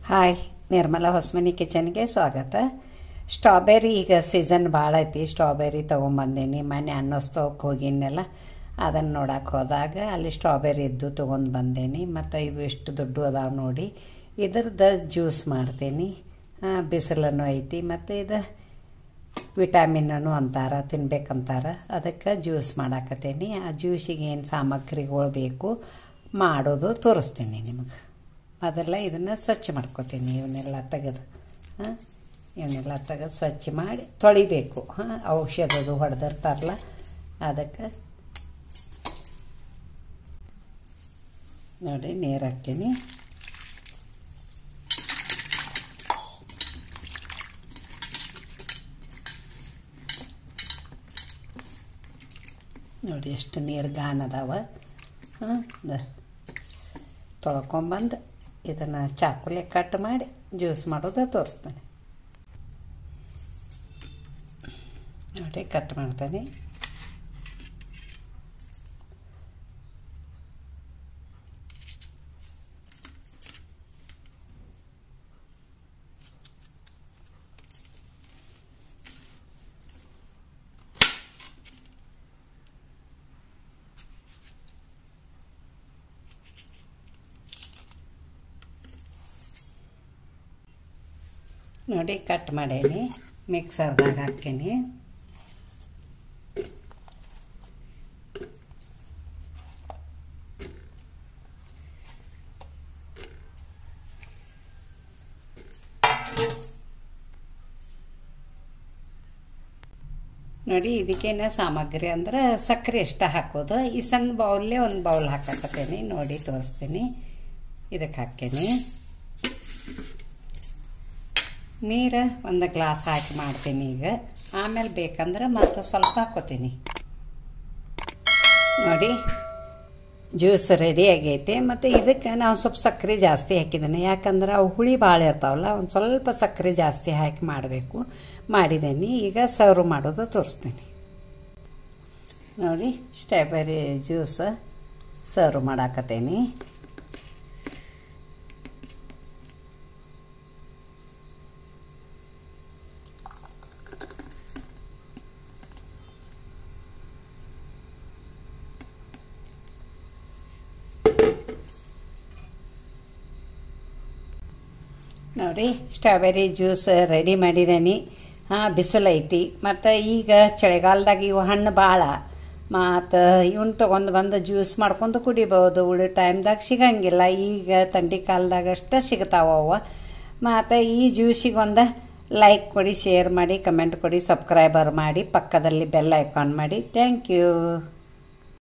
hi Nirmala Hosamani ಕಿಚನ್ಗೆ ಸ್ವಾಗತ strawberry ಈಗ season ಭಾಳ ಐತಿ ಸ್ಟ್ರಾಬೆರಿ ತೊಗೊಂಬಂದೀನಿ ಮನೆ ಅನ್ನೋಸ್ತವಕ್ಕೆ ಹೋಗಿನೆಲ್ಲ ಅದನ್ನು ನೋಡಕ್ಕೆ ಹೋದಾಗ ಅಲ್ಲಿ ಸ್ಟ್ರಾಬೆರಿ ಇದ್ದು ತೊಗೊಂಡು ಬಂದೇನಿ ಮತ್ತು ಇವು ಎಷ್ಟು ದೊಡ್ಡ ಅದಾವೆ ನೋಡಿ ಇದ್ರದ್ದು ಜ್ಯೂಸ್ ಮಾಡ್ತೀನಿ ಬಿಸಿಲನ್ನು ಐತಿ ಮತ್ತು ಇದು ವಿಟಾಮಿನ್ನೂ ಅಂತಾರ ತಿನ್ಬೇಕಂತಾರ ಅದಕ್ಕೆ ಜ್ಯೂಸ್ ಮಾಡಾಕತ್ತೀನಿ ಆ ಜ್ಯೂಸಿಗೆ ಏನು ಸಾಮಗ್ರಿಗಳು ಬೇಕು ಮಾಡೋದು ತೋರಿಸ್ತೀನಿ ನಿಮಗೆ ಮೊದಲ ಇದನ್ನು ಸ್ವಚ್ಛ ಮಾಡ್ಕೊತೀನಿ ಇವನ್ನೆಲ್ಲ ತೆಗೆದು ಹಾಂ ಇವನ್ನೆಲ್ಲ ತೆಗೆದು ಸ್ವಚ್ಛ ಮಾಡಿ ತೊಳಿಬೇಕು ಹಾಂ ಔಷಧದು ಹೊಡೆದಿರ್ತಾರಲ್ಲ ಅದಕ್ಕೆ ನೋಡಿ ನೀರು ಹಾಕ್ತೀನಿ ನೋಡಿ ಎಷ್ಟು ನೀರು ಗಾನ್ ಅದಾವ ಹಾಂ ತೊಳ್ಕೊಂಬಂದು ಇದನ್ನು ಚಾಕುಲೆ ಕಟ್ ಮಾಡಿ ಜ್ಯೂಸ್ ಮಾಡೋದು ತೋರಿಸ್ತಾನೆ ನೋಡಿ ಕಟ್ ಮಾಡ್ತಾನೆ ನೋಡಿ ಕಟ್ ಮಾಡೇನಿ ಮಿಕ್ಸರ್ದಾಗ ಹಾಕ್ತೀನಿ ನೋಡಿ ಇದಕ್ಕೇನ ಸಾಮಗ್ರಿ ಅಂದ್ರೆ ಸಕ್ಕರೆ ಎಷ್ಟ ಹಾಕೋದು ಈ ಸಣ್ಣ ಬೌಲ್ಲೇ ಒಂದು ಬೌಲ್ ಹಾಕಕತ್ತೇನೆ ನೋಡಿ ತೋರಿಸ್ತೀನಿ ಇದಕ್ಕೆ ಹಾಕ್ತೇನೆ ನೀರು ಒಂದು ಗ್ಲಾಸ್ ಹಾಕಿ ಮಾಡ್ತೀನಿ ಈಗ ಆಮೇಲೆ ಬೇಕಂದ್ರೆ ಮತ್ತೆ ಸ್ವಲ್ಪ ಹಾಕೋತೀನಿ ನೋಡಿ ಜ್ಯೂಸ್ ರೆಡಿ ಆಗೈತೆ ಮತ್ತು ಇದಕ್ಕೆ ನಾವು ಸ್ವಲ್ಪ ಸಕ್ಕರೆ ಜಾಸ್ತಿ ಹಾಕಿದ್ದೇನೆ ಯಾಕಂದ್ರೆ ಅವು ಹುಳಿ ಭಾಳ ಇರ್ತಾವಲ್ಲ ಒಂದು ಸ್ವಲ್ಪ ಸಕ್ಕರೆ ಜಾಸ್ತಿ ಹಾಕಿ ಮಾಡಬೇಕು ಮಾಡಿದ್ದೀನಿ ಈಗ ಸರ್ವ್ ಮಾಡೋದು ತೋರಿಸ್ತೀನಿ ನೋಡಿ ಸ್ಟ್ರಾಬೆರಿ ಜ್ಯೂಸ್ ಸರ್ವ್ ಮಾಡಾಕತ್ತೇನಿ ನೋಡಿ ಸ್ಟ್ರಾಬೆರಿ ಜ್ಯೂಸ್ ರೆಡಿ ಮಾಡಿದ್ದೀನಿ ಹಾಂ ಬಿಸಿಲೈತಿ ಮತ್ತು ಈಗ ಚಳಿಗಾಲದಾಗ ಇವು ಹಣ್ಣು ಭಾಳ ಮತ್ತು ಇವನ್ ತೊಗೊಂಡು ಬಂದು ಜ್ಯೂಸ್ ಮಾಡ್ಕೊಂಡು ಕುಡಿಬೋದು ಉಳಿದ ಟೈಮ್ದಾಗ ಸಿಗಂಗಿಲ್ಲ ಈಗ ಥಂಡಿ ಕಾಲದಾಗ ಅಷ್ಟೇ ಸಿಗ್ತಾವ ಅವು ಮತ್ತು ಈ ಜ್ಯೂಸಿಗೆ ಒಂದು ಲೈಕ್ ಕೊಡಿ ಶೇರ್ ಮಾಡಿ ಕಮೆಂಟ್ ಕೊಡಿ ಸಬ್ಸ್ಕ್ರೈಬರ್ ಮಾಡಿ ಪಕ್ಕದಲ್ಲಿ ಬೆಲ್ ಐಕಾನ್ ಮಾಡಿ ಥ್ಯಾಂಕ್ ಯು